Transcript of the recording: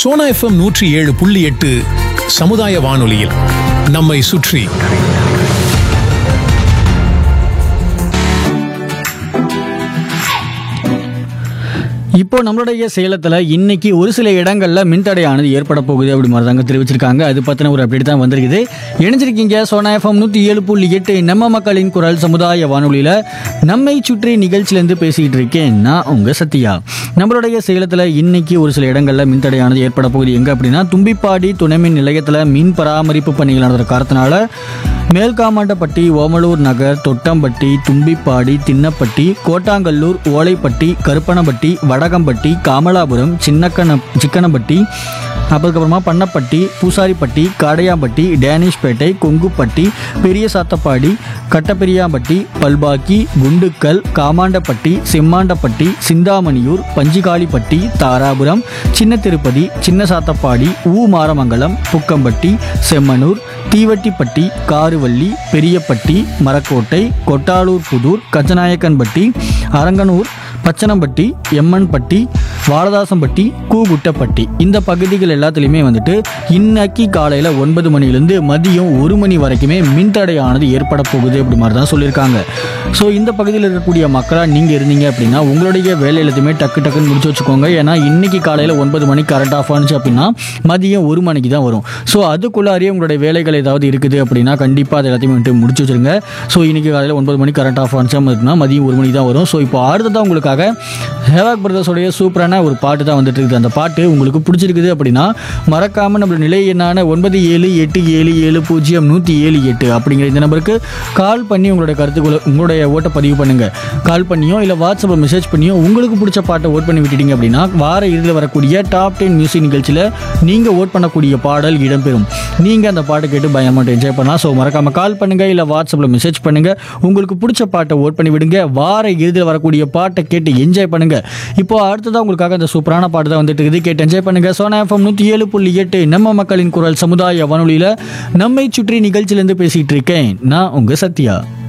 Sona FM நூற்றி ஏழு புள்ளி எட்டு சமுதாய வானொலியில் நம்மை சுற்றி இப்போ நம்மளுடைய சேலத்தில் இன்னைக்கு ஒரு சில இடங்களில் மின்தடையானது ஏற்பட போகுது அப்படி மாதிரி தாங்க தெரிவிச்சிருக்காங்க அது பற்றின ஒரு அப்டேட் தான் வந்திருக்குது இணைஞ்சிருக்கீங்க சோனா எஃப்எம் நூற்றி ஏழு புள்ளி எட்டு நம்ம மக்களின் குரல் சமுதாய வானொலியில் நம்மை சுற்றி நிகழ்ச்சியிலேருந்து பேசிக்கிட்டு இருக்கேன் நான் உங்கள் சத்யா நம்மளுடைய சேலத்தில் இன்னைக்கு ஒரு சில இடங்களில் மின்தடையானது ஏற்பட போகுது எங்கே அப்படின்னா தும்பிப்பாடி துணைமின் நிலையத்தில் மின் பராமரிப்பு பணிகள் நடந்த காரணத்தினால மேல்காமாண்டப்பட்டி ஓமலூர் நகர் தொட்டம்பட்டி தும்பிப்பாடி தின்னப்பட்டி கோட்டாங்கல்லூர் ஓலைப்பட்டி கருப்பனப்பட்டி வடகம்பட்டி காமலாபுரம் சின்னக்கன சிக்கனப்பட்டி அதுக்கப்புறமா பண்ணப்பட்டி பூசாரிப்பட்டி காடையாம்பட்டி டேனிஷ்பேட்டை கொங்குப்பட்டி பெரிய சாத்தப்பாடி கட்டப்பெரியாம்பட்டி பல்பாக்கி குண்டுக்கல் காமாண்டப்பட்டி செம்மாண்டப்பட்டி சிந்தாமணியூர் பஞ்சிகாலிப்பட்டி தாராபுரம் சின்ன திருப்பதி சின்ன சாத்தப்பாடி ஊ மாரமங்கலம் புக்கம்பட்டி செம்மனூர் தீவட்டிப்பட்டி காருவள்ளி பெரியப்பட்டி மரக்கோட்டை கொட்டாலூர் புதூர் கஜநாயக்கன்பட்டி அரங்கனூர் பச்சனம்பட்டி எம்மன்பட்டி வாலதாசம்பட்டி கூகுட்டப்பட்டி இந்த பகுதிகள் எல்லாத்துலேயுமே வந்துட்டு இன்னைக்கு காலையில் ஒன்பது மணிலேருந்து மதியம் ஒரு மணி வரைக்குமே மின்தடையானது ஏற்பட போகுது அப்படி மாதிரி தான் சொல்லியிருக்காங்க ஸோ இந்த பகுதியில் இருக்கக்கூடிய மக்களாக நீங்கள் இருந்தீங்க அப்படின்னா உங்களுடைய வேலை எல்லாத்தையுமே டக்கு டக்குன்னு முடிச்சு வச்சுக்கோங்க ஏன்னா இன்னைக்கு காலையில் ஒன்பது மணிக்கு கரண்ட் ஆஃப் ஆனிச்சு அப்படின்னா மதியம் ஒரு மணிக்கு தான் வரும் ஸோ அதுக்குள்ளாரியே உங்களுடைய வேலைகள் ஏதாவது இருக்குது அப்படின்னா கண்டிப்பாக அது எல்லாத்தையுமே வந்துட்டு முடிச்சு வச்சிருங்க ஸோ இன்னைக்கு காலையில் ஒன்பது மணிக்கு கரண்ட் ஆஃப் ஆனிச்சா அப்படின்னா மதியம் ஒரு மணிக்கு தான் வரும் ஸோ இப்போ அடுத்ததான் உங்களுக்காக ஹேவாக் பிரதர்ஸோடைய சூப்பரான ஒரு பாட்டு தான் வந்துட்டு இருக்குது அந்த பாட்டு உங்களுக்கு பிடிச்சிருக்குது அப்படின்னா மறக்காமல் நம்ம நிலை எண்ணான ஒன்பது ஏழு எட்டு ஏழு ஏழு பூஜ்ஜியம் நூற்றி ஏழு எட்டு அப்படிங்கிற இந்த நம்பருக்கு கால் பண்ணி உங்களுடைய கருத்துக்களை உங்களுடைய ஓட்டை பதிவு பண்ணுங்கள் கால் பண்ணியோ இல்லை வாட்ஸ்அப்பில் மெசேஜ் பண்ணியோ உங்களுக்கு பிடிச்ச பாட்டை ஓட் பண்ணி விட்டுட்டீங்க அப்படின்னா வார இறுதியில் வரக்கூடிய டாப் டென் மியூசிக் நிகழ்ச்சியில் நீங்கள் ஓட் பண்ணக்கூடிய பாடல் இடம்பெறும் நீங்கள் அந்த பாட்டை கேட்டு பயமாக என்ஜாய் பண்ணலாம் ஸோ மறக்காமல் கால் பண்ணுங்கள் இல்லை வாட்ஸ்அப்பில் மெசேஜ் பண்ணுங்கள் உங்களுக்கு பிடிச்ச பாட்டை ஓட் பண்ணி விடுங்க வார இறுதியில் வரக்கூடிய பாட்டை கேட்டு என்ஜாய் பண்ணுங்கள் இப்போ அடுத்ததாக உங்களுக்காக அந்த சூப்பரான பாட்டு தான் வந்துட்டு இருக்குது கேட்டு என்ஜாய் பண்ணுங்கள் சோனா எஃப்எம் நூற்றி ஏழு புள்ளி எட்டு நம்ம மக்களின் குரல் சமுதாய வானொலியில் நம்மை சுற்றி நிகழ்ச்சியிலேருந்து பேசிகிட்டு இருக்கேன் நான் உங்கள் சத்யா